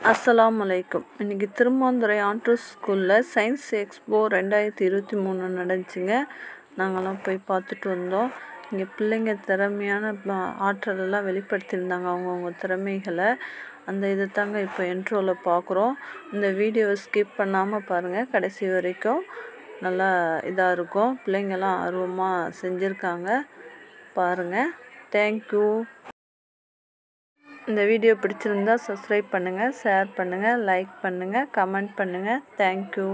அஸ்ஸலாமு அலைக்கும் இன்றைக்கி திருமாந்துறை ஆண்ட்ரூஸ் ஸ்கூலில் சயின்ஸ் எக்ஸ்போ ரெண்டாயிரத்தி இருபத்தி மூணு நடந்துச்சுங்க நாங்கள்லாம் போய் பார்த்துட்டு வந்தோம் இங்கே பிள்ளைங்க திறமையான ப- ஆற்றலெல்லாம் வெளிப்படுத்தியிருந்தாங்க அவங்கவுங்க திறமைகளை அந்த இதை தாங்க இப்போ இன்ட்ரோவில் பார்க்குறோம் இந்த வீடியோவை ஸ்கிப் பண்ணாமல் பாருங்கள் கடைசி வரைக்கும் நல்லா இதாக இருக்கும் பிள்ளைங்கள்லாம் ஆர்வமாக செஞ்சுருக்காங்க பாருங்கள் தேங்க்யூ இந்த வீடியோ பிடிச்சிருந்தா சப்ஸ்கிரைப் பண்ணுங்கள் ஷேர் பண்ணுங்கள் லைக் பண்ணுங்கள் கமெண்ட் பண்ணுங்கள் தேங்க்யூ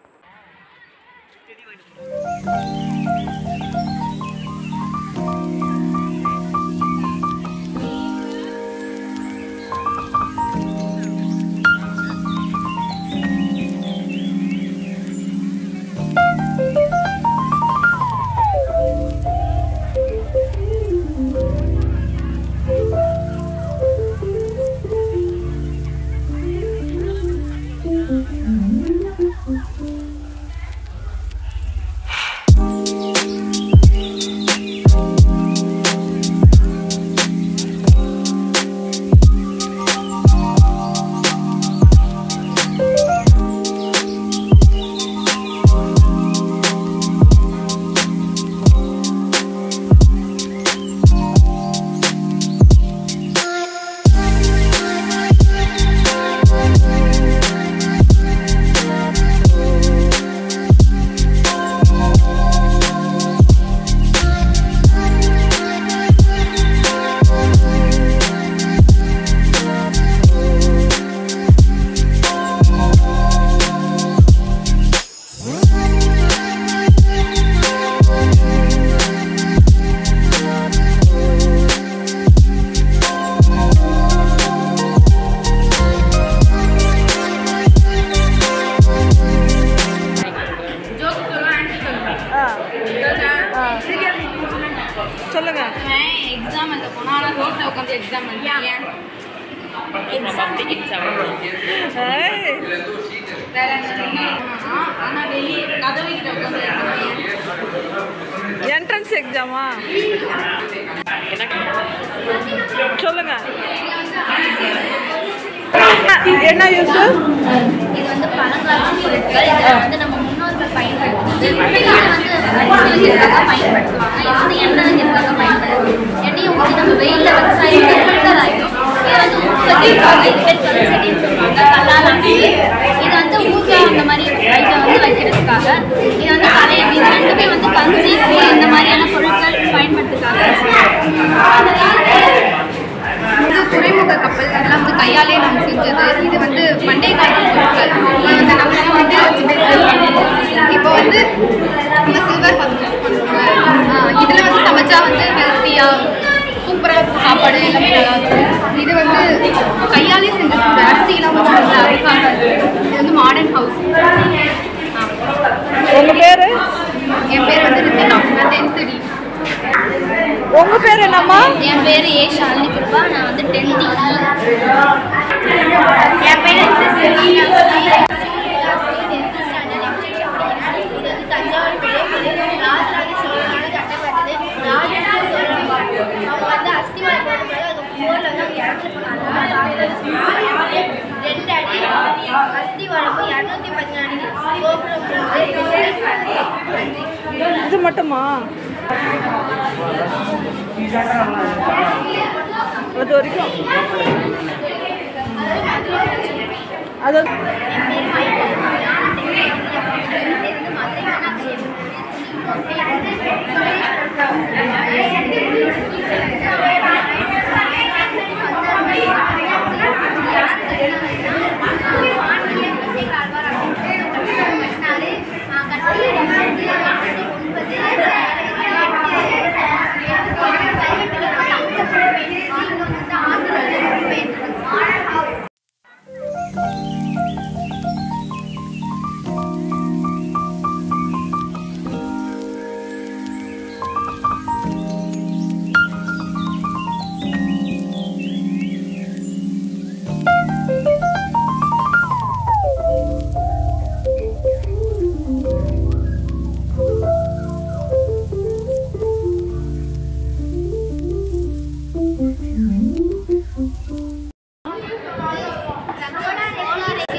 சொல்லுங்கள் எக்ஸாம் எழுத போனா ஆனால் ரோட்டில் உட்காந்து எக்ஸாம் எழுதியேன் எக்ஸாம் எக்ஸாம் வேற என்ன ஆனால் வெளியே கதவு கிட்ட உட்காந்து எழுதுவேன் என்ட்ரன்ஸ் எக்ஸாமா சொல்லுங்க என்ன யூஸ் இது வந்து பழங்கால பொருட்கள் இதை வந்து நம்ம முன்னோர்கள் பயன்படுத்துறது இது வந்து அரிசிகளுக்காக பயன்படுத்துவாங்க இது வந்து எண்ணெய்களுக்காக பயன்படுது எண்ணெயை ஊற்றி நம்ம வெயிலில் வச்சா இது ஃபில்டர் ஆகிடும் இது வந்து உற்பத்திக்காக இது பேர் கல்செடின்னு சொல்லுவாங்க கல்லால் ஆனது இது வந்து ஊஜா அந்த மாதிரி ஐட்டம் வந்து வைக்கிறதுக்காக இது வந்து பழைய இது ரெண்டுமே வந்து கஞ்சி டீ இந்த மாதிரியான பொருட்கள் பயன்படுத்துக்காக இது துறைமுக கப்பல் அதெல்லாம் வந்து கையாலே நம்ம செஞ்சது இது வந்து பண்டைய காலத்து பொருட்கள் இது வந்து நம்ம வந்து இப்போ வந்து இந்த சில்வர் பாத்திரம் யூஸ் பண்ணுறோம் இதில் வந்து சமைச்சா வந்து ஹெல்த்தியாக சூப்பராக இருக்கும் சாப்பாடு எல்லாமே நல்லா இருக்கும் இது வந்து கையாலே செஞ்சது அரிசியெல்லாம் வந்து நல்லா அழகாக இது வந்து மாடர்ன் ஹவுஸ் உங்க பேரு என் பேர் வந்து ரித்திகா நான் டென்த்து டி உங்க பேர் என்னம்மா என் பேர் ஏ ஷாலினி கிருபா நான் வந்து டென்த் என் பேர் வந்து செலீனா இது வந்து தஞ்சாவூர் பெரிய கோயில் ராஜராஜ சோழனால கட்டப்பட்டது ராஜராஜ சோழன் அவங்க வந்து அஸ்திவாரம் போடும்போது அது போரில் வந்து அவங்க இறந்து போனாங்க ராஜராஜ சோழன் ரெண்டு அடி அஸ்திவாரம் இரநூத்தி பதினாலு கோபுரம் இது மட்டுமா அது வரைக்கும் அது ஒன்பது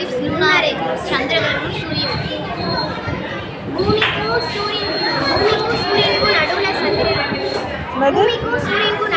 எக்லிப்ஸ் லூனார் எக்லிப்ஸ் சந்திர கிரகணம் சூரிய பூமிக்கும் சூரியன் பூமிக்கும் சூரியனுக்கும் நடுவில் சந்திர என்னது பூமிக்கும் சூரியனுக்கும்